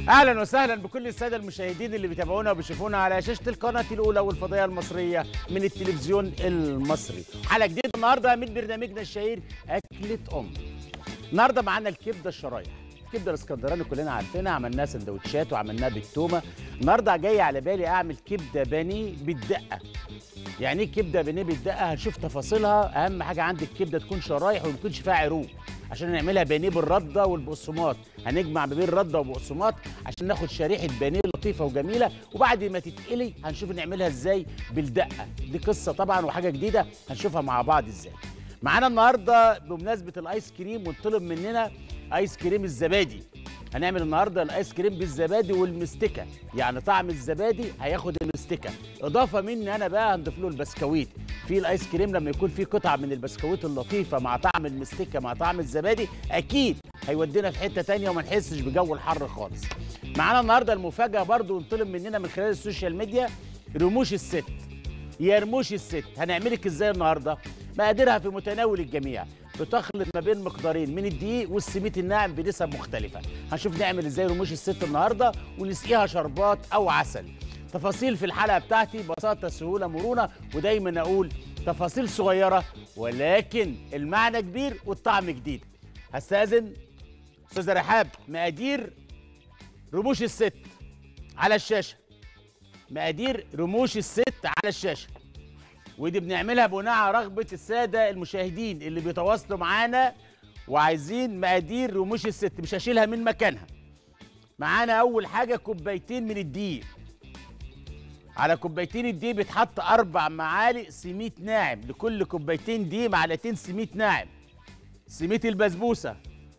اهلا وسهلا بكل الساده المشاهدين اللي بيتابعونا وبيشوفونا على شاشه القناه الاولى والفضائيه المصريه من التلفزيون المصري حلقه جديده النهارده من برنامجنا الشهير اكله ام النهارده معانا الكبده الشرايح الكبده الاسكندراني كلنا عارفينها عملناها سندوتشات وعملناها بالتومه النهارده جاي على بالي اعمل كبده بانيه بالدقه يعني ايه كبده بانيه بالدقه هنشوف تفاصيلها اهم حاجه عندك الكبده تكون شرايح وما يكونش فيها عروق عشان نعملها بانيه بالرده والبقسماط هنجمع ما بين رده وبقسماط عشان ناخد شريحه بانيه لطيفه وجميله وبعد ما تتقلي هنشوف نعملها ازاي بالدقه دي قصه طبعا وحاجه جديده هنشوفها مع بعض ازاي معانا النهارده بمناسبه الايس كريم وانطلب مننا ايس كريم الزبادي هنعمل النهارده الايس كريم بالزبادي والمستكه يعني طعم الزبادي هياخد المستكه اضافه مني انا بقى هنضيف له البسكويت في الايس كريم لما يكون فيه قطعه من البسكويت اللطيفه مع طعم المستكه مع طعم الزبادي اكيد هيودينا في حته تانية وما نحسش بجو الحر خالص معانا النهارده المفاجاه برضو انطلب مننا من خلال السوشيال ميديا رموش الست يا رموش الست هنعملك ازاي النهارده مقاديرها في متناول الجميع بتخلط ما بين مقدارين من الدقيق والسميد الناعم بنسب مختلفه هنشوف نعمل ازاي رموش الست النهارده ونسقيها شربات او عسل تفاصيل في الحلقه بتاعتي بساطه سهوله مرونه ودايما اقول تفاصيل صغيره ولكن المعنى كبير والطعم جديد هستاذن استاذه رحاب مقادير رموش الست على الشاشه مقادير رموش الست على الشاشه ودي بنعملها بناء على رغبه الساده المشاهدين اللي بيتواصلوا معانا وعايزين مقادير رموش الست مش هشيلها من مكانها معانا اول حاجه كوبايتين من الدقيق على كوبايتين الدقيق بيتحط اربع معالق سميد ناعم لكل كوبايتين دقيق معلقتين سميد ناعم سميد البسبوسه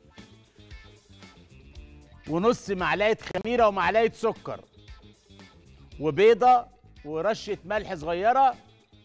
ونص معلقه خميره ومعلقه سكر وبيضه ورشه ملح صغيره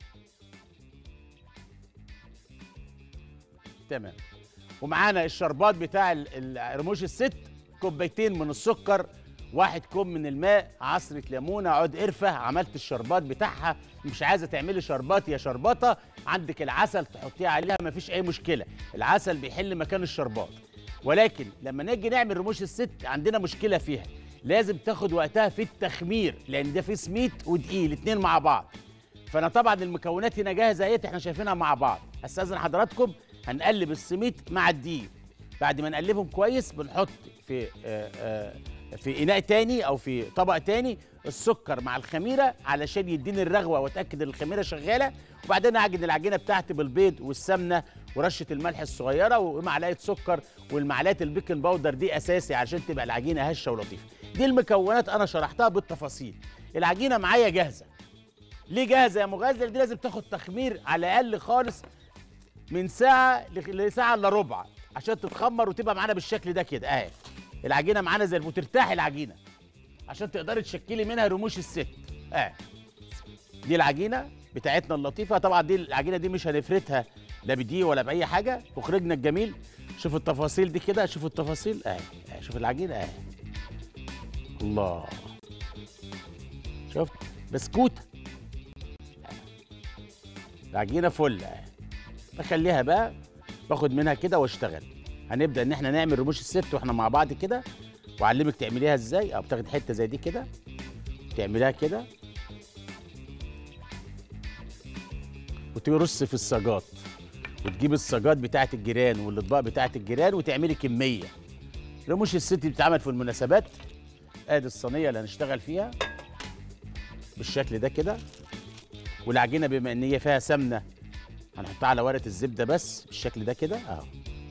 تمام ومعانا الشربات بتاع ال- ال- رموش الست كوبايتين من السكر واحد كوب من الماء عصرة ليمونة عود قرفة عملت الشربات بتاعها مش عايزة تعملي شربات يا شربطة عندك العسل تحطيه عليها مفيش أي مشكلة العسل بيحل مكان الشربات ولكن لما نيجي نعمل رموش الست عندنا مشكلة فيها لازم تاخد وقتها في التخمير لأن ده فيه سميد ودقيق الاتنين مع بعض فانا طبعا المكونات هنا جاهزه اهيت احنا شايفينها مع بعض استاذن حضراتكم هنقلب السميد مع الدقيق بعد ما نقلبهم كويس بنحط في آه، آه، في اناء تاني او في طبق تاني السكر مع الخميره علشان يديني الرغوه واتاكد ان الخميره شغاله وبعدين اعجن العجينه بتاعتي بالبيض والسمنه ورشه الملح الصغيره ومعلقه سكر والمعلقه البيكنج باودر دي اساسي عشان تبقى العجينه هشه ولطيفه دي المكونات انا شرحتها بالتفاصيل العجينه معايا جاهزه ليه جاهزه يا مغازل دي لازم تاخد تخمير على الاقل خالص من ساعه ل- لساعه الا ربع عشان تتخمر وتبقى معانا بالشكل ده كده اهي العجينه معانا زي الفل وترتاح العجينه عشان تقدري تشكلي منها رموش الست اهي دي العجينه بتاعتنا اللطيفه طبعا دي العجينه دي مش هنفردها لا بدقيق ولا باي حاجه مخرجنا الجميل شوف التفاصيل دي كده شوف التفاصيل اهي اهي شوف العجينه اهي الله شفت بسكوته العجينه فل اهي بخليها بقى باخد منها كده واشتغل هنبدا ان احنا نعمل رموش الست واحنا مع بعض كده واعلمك تعمليها ازاي او بتاخد حته زي دي كده تعمليها كده وترص في الصاجات وتجيب الصاجات بتاعت الجيران والاطباق بتاعت الجيران وتعملي كميه رموش الست بتتعمل في المناسبات ادي الصينيه اللي هنشتغل فيها بالشكل ده كده والعجينه بما ان هي فيها سمنه هنحطها على ورقه الزبده بس بالشكل ده كده اهو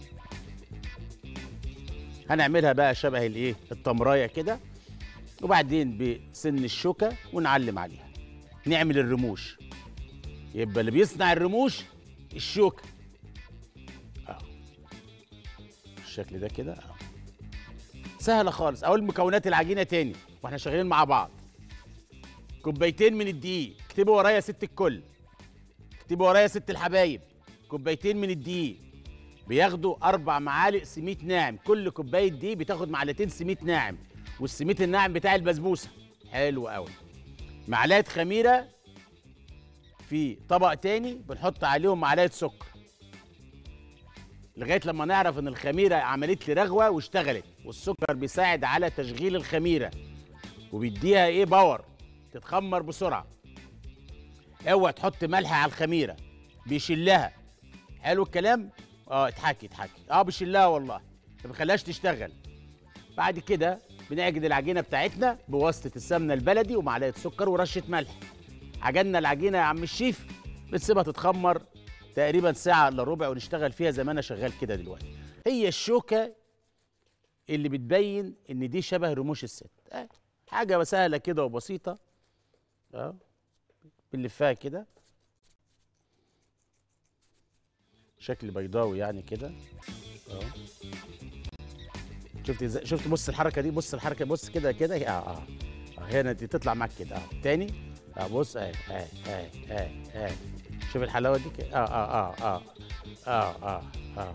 هنعملها بقى شبه الايه التمرايه كده وبعدين بسن الشوكه ونعلم عليها نعمل الرموش يبقى اللي بيصنع الرموش الشوكه اهو بالشكل ده كده اهو سهله خالص اقول مكونات العجينه تاني واحنا شغالين مع بعض كوبايتين من الدقيق اكتبوا ورايا يا ست الكل اكتبوا ورايا يا ست الحبايب كوبايتين من الدقيق بياخدوا اربع معالق سميد ناعم كل كوبايه دقيق بتاخد معلقتين سميد ناعم والسميد الناعم بتاع البسبوسه حلو قوي معلقه خميره في طبق تاني بنحط عليهم معلقه سكر لغايه لما نعرف ان الخميره عملت لي رغوه واشتغلت والسكر بيساعد على تشغيل الخميره وبيديها ايه باور تتخمر بسرعه اوعى تحط ملح على الخميره بيشلها حلو الكلام اه اضحكي اضحكي اه بيشلها والله ما بيخليهاش تشتغل بعد كده بنعجن العجينه بتاعتنا بواسطه السمنه البلدي ومعلقه سكر ورشه ملح عجننا العجينه يا عم الشيف بتسيبها تتخمر تقريبا ساعه الا ربع ونشتغل فيها زي ما انا شغال كده دلوقتي هي الشوكه اللي بتبين ان دي شبه رموش الست آه. حاجه سهله كده وبسيطه اه بنلفها كده شكل بيضاوي يعني كده اه شفت ازاي شفت بص الحركه دي بص الحركه بص كده كده اه اه آه، هنا دي تطلع معاك كده اه تاني اه بص اه اه اه اه اه شوف الحلاوه دي كده اه اه اه اه اه اه اه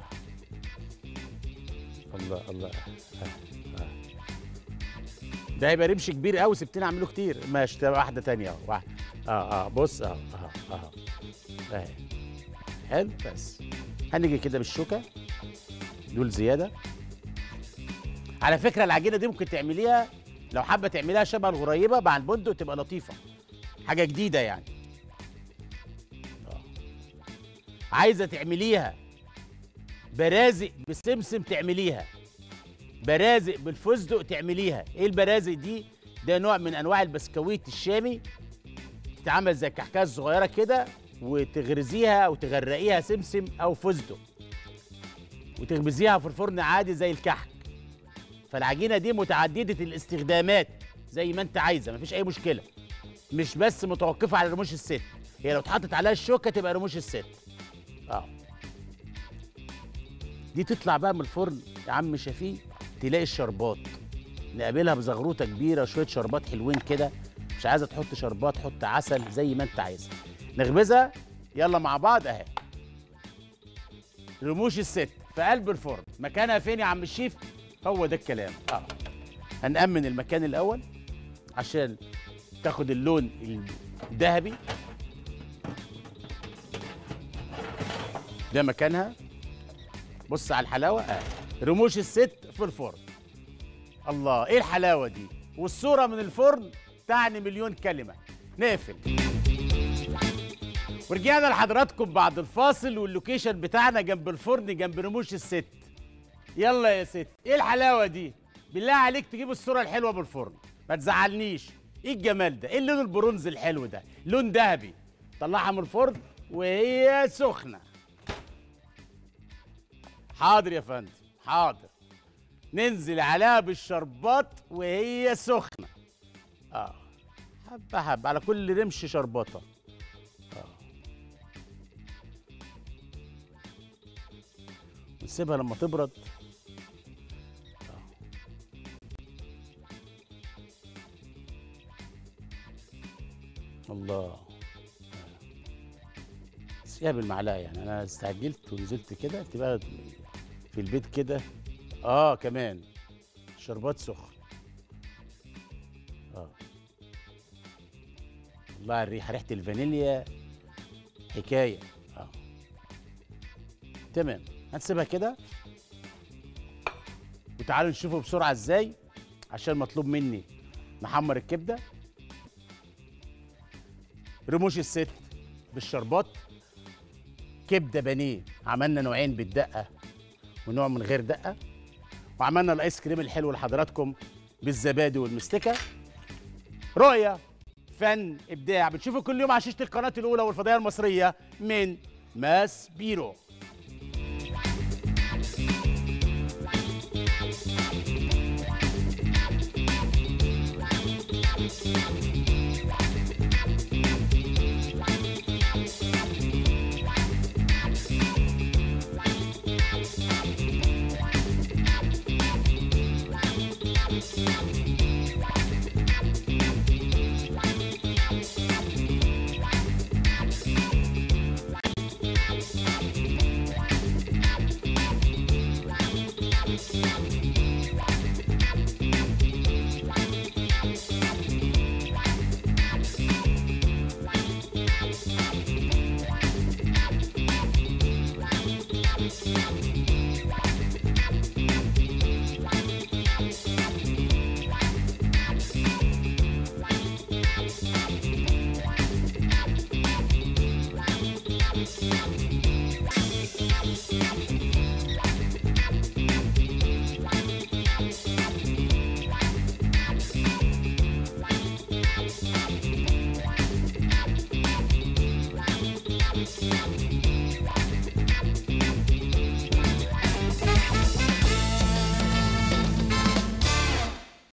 الله الله آه آه. ده هيبقى رمش كبير قوي سبتني اعمله كتير ماشي ده واحده تانية اهو واحده اه اه بص اه اه اه اهي حلو بس هنيجي كده بالشوكه دول زياده على فكره العجينه دي ممكن تعمليها لو حابه تعمليها شبه الغريبه مع البندق تبقى لطيفه حاجه جديده يعني آه. عايزه تعمليها برازق بسمسم تعمليها برازق بالفستق تعمليها ايه البرازق دي ده نوع من انواع البسكويت الشامي تتعمل زي الكحكايه الصغيره كده وتغرزيها او تغرقيها سمسم او فستق وتخبزيها في الفرن عادي زي الكحك فالعجينه دي متعدده الاستخدامات زي ما انت عايزه مفيش اي مشكله مش بس متوقفه على رموش الست هي لو اتحطت عليها الشوكه تبقى رموش الست اه دي تطلع بقى من الفرن يا عم شفيق تلاقي الشربات نقابلها بزغروطه كبيره شويه شربات حلوين كده مش عايزه تحط شربات حط عسل زي ما انت عايزه نخبزها يلا مع بعض اهي رموش الست في قلب الفرن مكانها فين يا عم الشيف هو ده الكلام اه هنأمن المكان الاول عشان تاخد اللون الذهبي ده مكانها بص على الحلاوه اه رموش الست في الفرن الله ايه الحلاوه دي والصوره من الفرن تعني مليون كلمه نقفل ورجعنا لحضراتكم بعد الفاصل واللوكيشن بتاعنا جنب الفرن جنب رموش الست يلا يا ست ايه الحلاوه دي بالله عليك تجيب الصوره الحلوه بالفرن ما تزعلنيش ايه الجمال ده ايه اللون البرونز الحلو ده لون ذهبي طلعها من الفرن وهي سخنه حاضر يا فندم حاضر ننزل عليها بالشربات وهي سخنه اه حبه حبه على كل رمش شربطه نسيبها لما تبرد آه. الله سيبها بالمعلقه يعني انا استعجلت ونزلت كده تبقى في البيت كده اه كمان شربات سخن اه الله على الريحه ريحه الفانيليا حكايه اه تمام هنسيبها كده وتعالوا نشوفه بسرعه ازاي عشان مطلوب مني نحمر الكبده رموش الست بالشربات كبده بانيه عملنا نوعين بالدقه ونوع من غير دقه وعملنا الايس كريم الحلو لحضراتكم بالزبادي والمستكه رؤيه فن ابداع بتشوفوا كل يوم على شاشه القناه الاولى والفضائيه المصريه من ماس بيرو